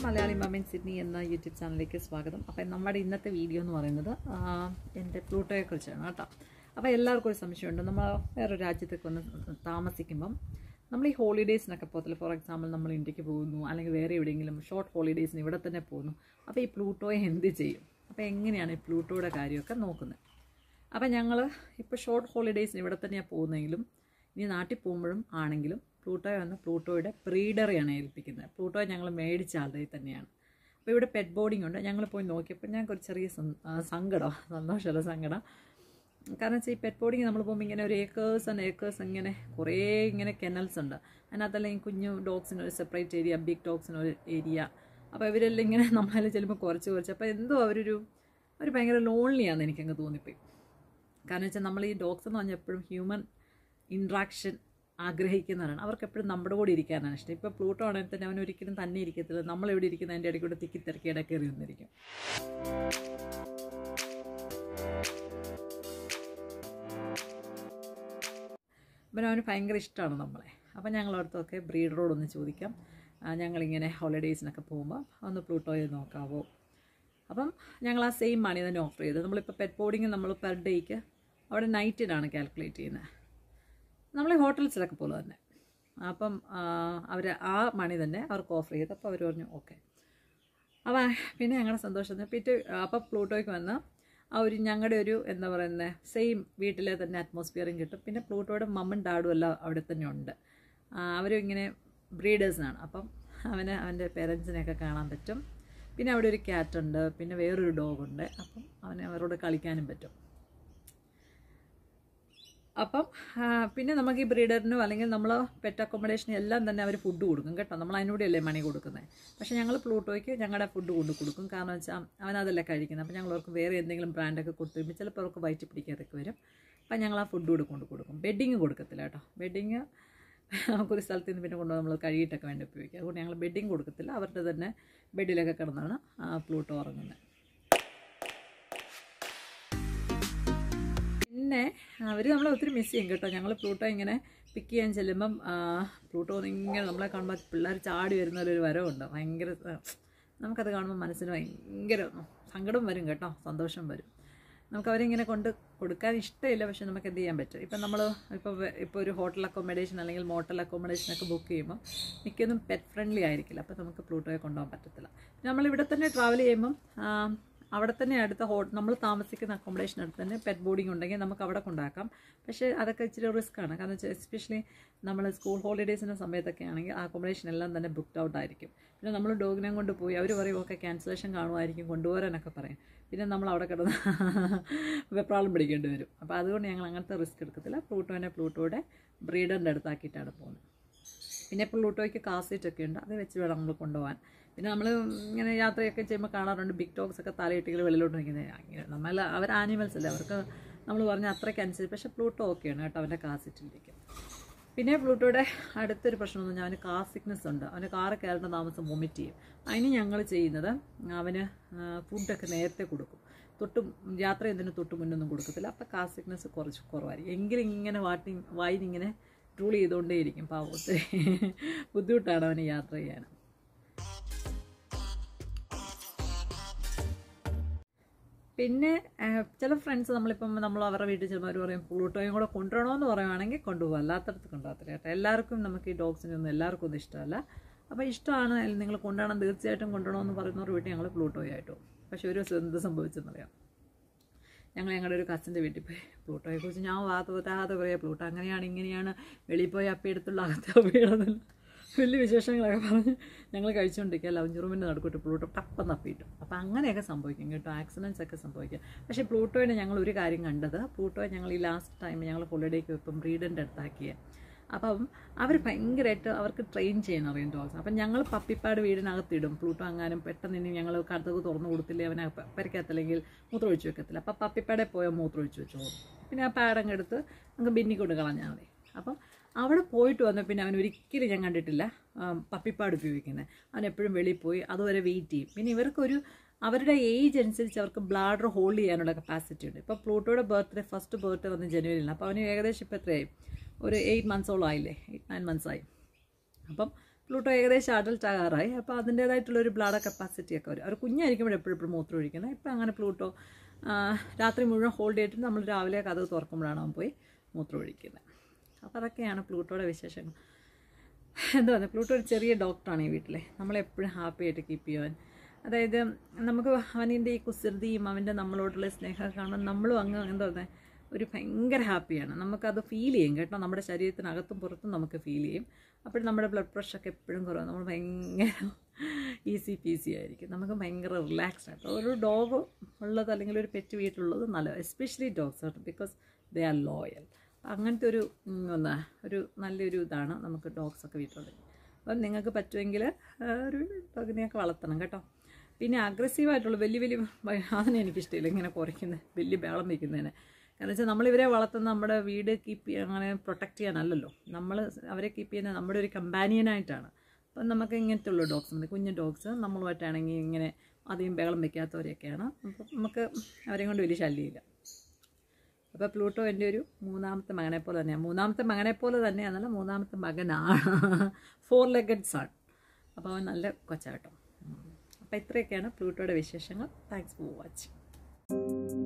Malayali Mamman Sydney എന്ന YouTube ചാനലിലേക്ക് സ്വാഗതം അപ്പം നമ്മുടെ ഇന്നത്തെ വീഡിയോ എന്ന് പറയുന്നത് ആ, എൻ്റെ പ്ലൂട്ടോയെ കുറിച്ചാണ് കേട്ടോ അപ്പോൾ എല്ലാവർക്കും ഒരു സംശയമുണ്ട് നമ്മൾ വേറൊരു രാജ്യത്തൊക്കെ വന്ന് താമസിക്കുമ്പം നമ്മൾ ഈ ഹോളിഡേയ്സിനൊക്കെ പോകത്തില്ല ഫോർ എക്സാമ്പിൾ നമ്മൾ ഇന്ത്യക്ക് പോകുന്നു അല്ലെങ്കിൽ വേറെ എവിടെയെങ്കിലും ഷോർട്ട് ഹോളിഡേയ്സിന് ഇവിടെ തന്നെ പോകുന്നു അപ്പോൾ ഈ പ്ലൂട്ടോയെ എന്ത് ചെയ്യും അപ്പോൾ എങ്ങനെയാണ് ഈ പ്ലൂട്ടോയുടെ കാര്യമൊക്കെ നോക്കുന്നത് അപ്പം ഞങ്ങൾ ഇപ്പോൾ ഷോർട്ട് ഹോളിഡേയ്സിന് ഇവിടെ തന്നെയാണ് പോകുന്നതെങ്കിലും ഇനി നാട്ടിൽ പോകുമ്പോഴും ആണെങ്കിലും പ്ലൂട്ടോ എന്ന പ്ലൂട്ടോയുടെ ബ്രീഡറെയാണ് ഏൽപ്പിക്കുന്നത് പ്ലൂട്ടോ ഞങ്ങൾ മേടിച്ച ആളുടെ തന്നെയാണ് അപ്പോൾ ഇവിടെ പെറ്റ് ബോർഡിംഗ് ഉണ്ട് ഞങ്ങൾ പോയി നോക്കിയപ്പോൾ ഞങ്ങൾക്ക് ഒരു ചെറിയ സം- ആ, സങ്കടം സന്തോഷമല്ല സങ്കടം കാരണം വെച്ചാൽ ഈ പെറ്റ് ബോർഡിങ് നമ്മൾ പോകുമ്പോൾ ഇങ്ങനെ ഒരു ഏക്കേഴ്സ് ആൻഡ് ഏക്കേഴ്സ് ഇങ്ങനെ കുറേ ഇങ്ങനെ കെനൽസ് ഉണ്ട് അതിനകത്തെല്ലാം ഈ കുഞ്ഞു ഡോഗ്സിന് ഒരു സെപ്പറേറ്റ് ഏരിയ ബിഗ് ഡോഗ്സിന് ഒരു ഏരിയ അപ്പോൾ ഇവരെല്ലാം ഇങ്ങനെ നമ്മളെ ചെല്ലുമ്പോൾ കുറച്ച് കുറച്ച് അപ്പോൾ എന്തോ അവരൊരു അവർ ഭയങ്കര ലോൺലിയാണെന്ന് എനിക്കങ്ങ് തോന്നിപ്പോയി കാരണം വെച്ചാൽ നമ്മൾ ഈ ഡോഗ്സ് എന്ന് പറഞ്ഞാൽ എപ്പോഴും ഹ്യൂമൻ ഇൻട്രാക്ഷൻ ആഗ്രഹിക്കുന്നവരാണ് അവർക്ക് എപ്പോഴും നമ്മുടെ കൂടെ ഇരിക്കാനാണ് ഇഷ്ടം ഇപ്പോൾ പ്ലൂട്ടോ ആണെങ്കിൽ തന്നെ അവൻ ഒരിക്കലും തന്നെ ഇരിക്കത്തില്ല നമ്മൾ എവിടെ ഇരിക്കുന്ന അതിൻ്റെ ഇടയ്ക്കൂടെ തിക്കി തിരക്കി ഇടയ്ക്ക് കയറി വന്നിരിക്കും അപ്പം അവന് ഭയങ്കര ഇഷ്ടമാണ് നമ്മളെ അപ്പം ഞങ്ങളടുത്തൊക്കെ ബ്രീഡറോടൊന്ന് ചോദിക്കാം ആ, ഞങ്ങളിങ്ങനെ ഹോളിഡേയ്സിനൊക്കെ പോകുമ്പോൾ ഒന്ന് പ്ലൂട്ടോയെ നോക്കാവോ അപ്പം ഞങ്ങൾ ആ സെയിം മണി തന്നെ ഓഫർ ചെയ്തത് നമ്മളിപ്പോൾ പെറ്റ് ബോർഡിങ് നമ്മൾ പെർ ഡേക്ക് അവിടെ നൈറ്റിനാണ് കാൽക്കുലേറ്റ് ചെയ്യുന്നത് നമ്മൾ ഈ ഹോട്ടൽസിലൊക്കെ പോലെ തന്നെ അപ്പം അവർ ആ മണി തന്നെ അവർക്ക് ഓഫർ ചെയ്തു അപ്പോൾ അവർ പറഞ്ഞു ഓക്കെ അപ്പോൾ പിന്നെ ഞങ്ങളുടെ സന്തോഷം പിറ്റേ അപ്പോൾ പ്ലൂട്ടോയ്ക്ക് വന്ന് ആ ഒരു ഞങ്ങളുടെ ഒരു എന്താ പറയുന്നത് സെയിം വീട്ടിലെ തന്നെ അറ്റ്മോസ്ഫിയറും കിട്ടും പിന്നെ പ്ലൂട്ടോയുടെ മമ്മും ഡാഡും എല്ലാം അവിടെ തന്നെ ഉണ്ട് ആ, അവരും ഇങ്ങനെ ബ്രീഡേഴ്സാണ് അപ്പം അവന് അവൻ്റെ പേരൻസിനെയൊക്കെ കാണാൻ പറ്റും പിന്നെ അവിടെ ഒരു ക്യാറ്റ് ഉണ്ട് പിന്നെ വേറൊരു ഡോഗ് ഉണ്ട് അപ്പം അവന് അവരോട് കളിക്കാനും പറ്റും അപ്പം ആ, പിന്നെ നമുക്ക് ഈ ബ്രീഡറിനോ അല്ലെങ്കിൽ നമ്മൾ പെറ്റ് അക്കോമഡേഷനും എല്ലാം തന്നെ അവർ ഫുഡ് കൊടുക്കും കേട്ടോ നമ്മൾ അതിനൂടെയല്ലേ മണി കൊടുക്കുന്നത് പക്ഷേ ഞങ്ങൾ പ്ലൂട്ടോയ്ക്ക് ഞങ്ങളുടെ ഫുഡ് കൊണ്ട് കൊടുക്കും കാരണം വെച്ചാൽ അവൻ അതല്ലേ കഴിക്കുന്നത് അപ്പം ഞങ്ങൾ അവർക്ക് വേറെ എന്തെങ്കിലും ബ്രാൻഡൊക്കെ കൊടുത്തു കഴിയുമ്പോൾ ചിലപ്പോൾ അവർക്ക് വയറ്റ് പിടിക്കാതൊക്കെ വരും അപ്പം ഞങ്ങൾ ആ ഫുഡ് കൂടെ കൊണ്ട് കൊടുക്കും ബെഡിങ് കൊടുക്കത്തില്ല കേട്ടോ ബെഡിങ് നമുക്കൊരു സ്ഥലത്ത് നിന്ന് പിന്നെ കൊണ്ട് നമ്മൾ കഴുകിയിട്ടൊക്കെ വേണ്ടി ഉപയോഗിക്കുക അതുകൊണ്ട് ഞങ്ങൾ ബെഡിങ് കൊടുക്കത്തില്ല അവരുടെ തന്നെ ബെഡിലൊക്കെ കിടന്നാണ് ആ പ്ലൂട്ടോ ഉറങ്ങുന്നത് പിന്നെ അവർ നമ്മളെ ഒത്തിരി മിസ് ചെയ്യും കേട്ടോ ഞങ്ങൾ പ്ലൂട്ടോ ഇങ്ങനെ പിക്ക് ചെയ്യാൻ ചെല്ലുമ്പം ആ, പ്ലൂട്ടോ ഇങ്ങനെ നമ്മളെ കാണുമ്പോൾ പിള്ളേർ ചാടി വരുന്ന ഒരു വരവുണ്ട് ഭയങ്കര ആ, നമുക്കത് കാണുമ്പോൾ മനസ്സിന് ഭയങ്കര സങ്കടം വരും കേട്ടോ സന്തോഷം വരും നമുക്ക് അവരിങ്ങനെ കൊണ്ട് കൊടുക്കാൻ ഇഷ്ടമില്ല പക്ഷെ നമുക്ക് എന്ത് ചെയ്യാൻ പറ്റും ഇപ്പം നമ്മൾ ഇപ്പോൾ ഇപ്പോൾ ഒരു ഹോട്ടൽ അക്കോമഡേഷൻ അല്ലെങ്കിൽ മോട്ടൽ അക്കോമഡേഷനൊക്കെ ബുക്ക് ചെയ്യുമ്പോൾ മിക്കതും പെറ്റ് ഫ്രണ്ട്ലി ആയിരിക്കില്ല അപ്പോൾ നമുക്ക് പ്ലൂട്ടോയെ കൊണ്ടുപോകാൻ പറ്റത്തില്ല നമ്മളിവിടെ തന്നെ ട്രാവൽ ചെയ്യുമ്പം ആ, അവിടെ തന്നെ അടുത്ത ഹോ നമ്മൾ താമസിക്കുന്ന അക്കോമഡേഷൻ അടുത്ത് തന്നെ പെറ്റ് ബോർഡിംഗ് ഉണ്ടെങ്കിൽ നമുക്ക് അവിടെ കൊണ്ടാക്കാം പക്ഷേ അതൊക്കെ ഇച്ചിരി റിസ്ക് ആണ് കാരണം വെച്ചാൽ എസ്പെഷ്യലി നമ്മൾ സ്കൂൾ ഹോളിഡേയ്സിൻ്റെ സമയത്തൊക്കെ ആണെങ്കിൽ ആ അക്കോമഡേഷൻ എല്ലാം തന്നെ ബുക്ക്ഡ് ഔട്ട് ആയിരിക്കും പിന്നെ നമ്മൾ ഡോഗിനെ കൊണ്ട് പോയി അവർ പറയും ഓക്കെ ക്യാൻസലേഷൻ കാണുമായിരിക്കും കൊണ്ടുപോരാനൊക്കെ പറയും പിന്നെ നമ്മൾ അവിടെ കിടന്ന് വെപ്രാളം പിടിക്കേണ്ടി വരും അപ്പോൾ അതുകൊണ്ട് ഞങ്ങൾ അങ്ങനത്തെ റിസ്ക് എടുക്കത്തില്ല പ്ലൂട്ടോനെ പ്ലൂട്ടോയുടെ ബ്രീഡറിൻ്റെ അടുത്താക്കിയിട്ടാണ് പോകുന്നത് പിന്നെ പ്ലൂട്ടോയ്ക്ക് കാർ സീറ്റ് ഒക്കെ ഉണ്ട് അത് വെച്ച് വേണം നമ്മൾ കൊണ്ടുപോകാൻ പിന്നെ നമ്മൾ ഇങ്ങനെ യാത്രയൊക്കെ ചെയ്യുമ്പോൾ കാണാറുണ്ട് ബിഗ് ഡോഗ്സ് ഒക്കെ തലയിട്ടികൾ വെളിയിലോട്ട് നിൽക്കുന്നത് അങ്ങനെ നമ്മൾ അവർ ആനിമൽസ് അല്ലേ അവർക്ക് നമ്മൾ പറഞ്ഞ അത്രയ്ക്ക് അനുസരിച്ച് പക്ഷേ പ്ലൂട്ടോ ഓക്കെയാണ് കേട്ടോ അവൻ്റെ കാർ സീറ്റിലിരിക്കും പിന്നെ പ്ലൂട്ടോയുടെ അടുത്തൊരു പ്രശ്നം എന്ന് പറഞ്ഞാൽ അവന് കാർ സിക്നസ് ഉണ്ട് അവന് കാറ് കയറേണ്ട താമസം വൊമിറ്റ് ചെയ്യും അതിന് ഞങ്ങൾ ചെയ്യുന്നത് അവന് ഫുഡൊക്കെ നേരത്തെ കൊടുക്കും തൊട്ട് യാത്ര ചെയ്യുന്നതിന് തൊട്ട് മുന്നൊന്നും കൊടുക്കത്തില്ല അപ്പോൾ കാർ സിക്നസ് കുറച്ച് കുറവായിരിക്കും എങ്കിലും ഇങ്ങനെ വാട്ടി വായിനിങ്ങനെ ട്രൂൾ ചെയ്തുകൊണ്ടേയിരിക്കും പാവം ഒത്തിരി ബുദ്ധിമുട്ടാണ് അവന് യാത്ര ചെയ്യാൻ പിന്നെ ആ, ചില ഫ്രണ്ട്സ് നമ്മളിപ്പം നമ്മൾ അവരുടെ വീട്ടിൽ ചെല്ലുമ്പോൾ അവർ പറയും പ്ലൂട്ടോയും കൂടെ കൊണ്ടുവരണമെന്ന് പറയുവാണെങ്കിൽ കൊണ്ടുപോകും അല്ലാത്തടത്ത് കൊണ്ടുപോകത്തില്ല കേട്ടോ എല്ലാവർക്കും നമുക്ക് ഈ ഡോഗ്സിനെ ഒന്നും എല്ലാവർക്കും ഒന്നും ഇഷ്ടമല്ല അപ്പോൾ ഇഷ്ടമാണ് നിങ്ങൾ കൊണ്ടുപോകണം തീർച്ചയായിട്ടും കൊണ്ടുവരണമെന്ന് പറയുന്നവർ വീട്ടിൽ ഞങ്ങൾ പ്ലൂട്ടോയായിട്ടു പക്ഷേ ഒരു ദിവസം എന്ത് സംഭവിച്ചെന്നറിയാം ഞങ്ങൾ ഞങ്ങളുടെ ഒരു കസിൻ്റെ വീട്ടിൽ പോയി പ്ലൂട്ടോയെ കുറിച്ച് ഞാൻ വാത്ത പറ്റാതെ പറയാം പ്ലൂട്ടോ അങ്ങനെയാണ് ഇങ്ങനെയാണ് വെളിയിൽ പോയി അപ്പി എടുത്തുള്ള അകത്ത് വീടുന്നില്ല വലിയ വിശേഷങ്ങളൊക്കെ പറഞ്ഞ് ഞങ്ങൾ കഴിച്ചുകൊണ്ടിരിക്കുക ലവഞ്ച് റൂമിൻ്റെ നടുക്കൂട്ട് പ്ലൂട്ടോ ടപ്പം തപ്പിയിട്ടു അപ്പോൾ അങ്ങനെയൊക്കെ സംഭവിക്കും കേട്ടോ ആക്സിഡൻസ് ഒക്കെ സംഭവിക്കും പക്ഷേ പ്ലൂട്ടോയെ ഞങ്ങൾ ഒരു കാര്യം കണ്ടത് പ്ലൂട്ടോയെ ഞങ്ങൾ ഈ ലാസ്റ്റ് ടൈം ഞങ്ങൾ ഹോളിഡേക്ക് ഇപ്പം ബ്രീഡറിൻ്റെ അടുത്താക്കിയ അപ്പം അവർ ഭയങ്കരമായിട്ട് അവർക്ക് ട്രെയിൻ ചെയ്യാൻ അറിയും ഡോഗ്സ് അപ്പം ഞങ്ങൾ പപ്പിപ്പാട് വീടിനകത്തിടും പ്ലൂട്ടോ അങ്ങാനും പെട്ടെന്ന് ഇനി ഞങ്ങൾ കഥക് തുറന്നു കൊടുത്തില്ലേ അവനെ പ- പരിക്കത്തില്ലെങ്കിൽ മൂത്രം ഒഴിച്ച് വെക്കത്തില്ല അപ്പം പപ്പിപ്പാടെ പോയാൽ മൂത്രം ഒഴിച്ച് വെച്ചോളും പിന്നെ ആ പാടങ്ങ് എടുത്ത് നമുക്ക് ബിന്നി കൊണ്ട് കളഞ്ഞാൽ മതി അപ്പം അവിടെ പോയിട്ട് വന്ന പിന്നെ അവൻ ഒരിക്കലും ഞാൻ കണ്ടിട്ടില്ല ആ, പപ്പിപ്പാട് ഉപയോഗിക്കുന്നത് അവൻ എപ്പോഴും വെളിയിൽ പോയി അതുവരെ വെയിറ്റ് ചെയ്യും പിന്നെ ഇവർക്കൊരു അവരുടെ ഏജ് അനുസരിച്ച് അവർക്ക് ബ്ലാഡർ ഹോൾഡ് ചെയ്യാനുള്ള കപ്പാസിറ്റി ഉണ്ട് ഇപ്പോൾ പ്ലൂട്ടോയുടെ ബർത്ത്ഡേ ഫസ്റ്റ് ബർത്ത്ഡേ വന്ന് ജനുവരിയിലാണ് അപ്പോൾ അവന് ഏകദേശം ഇപ്പോൾ എത്രയായി ഒരു എയ്റ്റ് മന്ത്സോളം ആയില്ലേ എയ്റ്റ് നയൻ മന്ത്സ് ആയി അപ്പം പ്ലൂട്ടോ ഏകദേശം അഡൽട്ട് ആകാറായി അപ്പോൾ അതിൻ്റേതായിട്ടുള്ള ഒരു ബ്ലാഡർ കപ്പാസിറ്റി ഒക്കെ വരും അവർ കുഞ്ഞായിരിക്കുമ്പോൾ എപ്പോഴും എപ്പോഴും മൂത്രം ഒഴിക്കുന്നത് ഇപ്പം അങ്ങനെ പ്ലൂട്ടോ ആ, രാത്രി മുഴുവൻ ഹോൾഡ് ചെയ്തിട്ട് നമ്മൾ രാവിലെ കഥ തുറക്കുമ്പോഴാണ് അവൻ പോയി മൂത്രം ഒഴിക്കുന്നത് അപ്പോൾ അതൊക്കെയാണ് പ്ലൂട്ടോയുടെ വിശേഷങ്ങൾ എന്താ പറയുക പ്ലൂട്ടോ ഒരു ചെറിയ ഡോക്ടറാണ് ഈ വീട്ടിലെ നമ്മളെപ്പോഴും ഹാപ്പി ആയിട്ട് കീപ്പ് ചെയ്യുവാൻ അതായത് നമുക്ക് അവനിൻ്റെ ഈ കുസൃതിയും അവൻ്റെ നമ്മളോടുള്ള സ്നേഹം കാണുമ്പോൾ നമ്മളും അങ്ങ് എന്താ പറയുക ഒരു ഭയങ്കര ഹാപ്പിയാണ് നമുക്കത് ഫീൽ ചെയ്യും കേട്ടോ നമ്മുടെ ശരീരത്തിനകത്തും പുറത്തും നമുക്ക് ഫീൽ ചെയ്യും അപ്പോൾ നമ്മുടെ ബ്ലഡ് പ്രഷറൊക്കെ എപ്പോഴും കുറവ് നമ്മൾ ഭയങ്കര ഈസി പീസി ആയിരിക്കും നമുക്ക് ഭയങ്കര റിലാക്സ്ഡ് ആയിട്ട് ഒരു ഡോഗ് ഉള്ളത് അല്ലെങ്കിൽ ഒരു പെറ്റ് വീട്ടിലുള്ളത് നല്ലത് especially dogs because they are loyal അങ്ങനത്തെ ഒരു ഉം, എന്താ ഒരു നല്ലൊരു ഇതാണ് നമുക്ക് ഡോഗ്സ് ഒക്കെ വീട്ടിലുള്ളത് അപ്പം നിങ്ങൾക്ക് പറ്റുമെങ്കിൽ ആ, ഒരു ഡോഗിനെയൊക്കെ വളർത്തണം കേട്ടോ പിന്നെ അഗ്രസീവായിട്ടുള്ള വലിയ വലിയ ഭയ- അതിനെ എനിക്കിഷ്ടമില്ല ഇങ്ങനെ കുറയ്ക്കുന്നത് വലിയ ബേളം വയ്ക്കുന്നതിന് കാരണം വെച്ചാൽ നമ്മളിവരെ വളർത്തുന്ന നമ്മുടെ വീട് കീപ്പ് ചെയ്യാൻ അങ്ങനെ പ്രൊട്ടക്റ്റ് ചെയ്യാനല്ലല്ലോ നമ്മൾ അവരെ കീപ്പ് ചെയ്യുന്നത് നമ്മുടെ ഒരു കമ്പാനിയനായിട്ടാണ് അപ്പം നമുക്ക് ഇങ്ങനത്തെ ഉള്ള ഡോഗ്സ് ഉണ്ട് കുഞ്ഞു ഡോഗ്സ് നമ്മളുമായിട്ടാണെങ്കിൽ ഇങ്ങനെ അധികം ബഹളം വെക്കാത്തവരെയൊക്കെയാണ് അപ്പം നമുക്ക് അവരെ കൊണ്ട് വലിയ ശല്യമില്ല അപ്പോൾ പ്ലൂട്ടോ എൻ്റെ ഒരു മൂന്നാമത്തെ മകനെ പോലെ തന്നെയാണ് മൂന്നാമത്തെ മകനെ പോലെ തന്നെയാണല്ല മൂന്നാമത്തെ മകനാണ് ഫോർ ലെഗഡ് സൺ അപ്പോൾ അവൻ നല്ല കൊച്ചാട്ടോ അപ്പോൾ ഇത്രയൊക്കെയാണ് പ്ലൂട്ടോയുടെ വിശേഷങ്ങൾ താങ്ക്സ് ഫോർ വാച്ചിങ്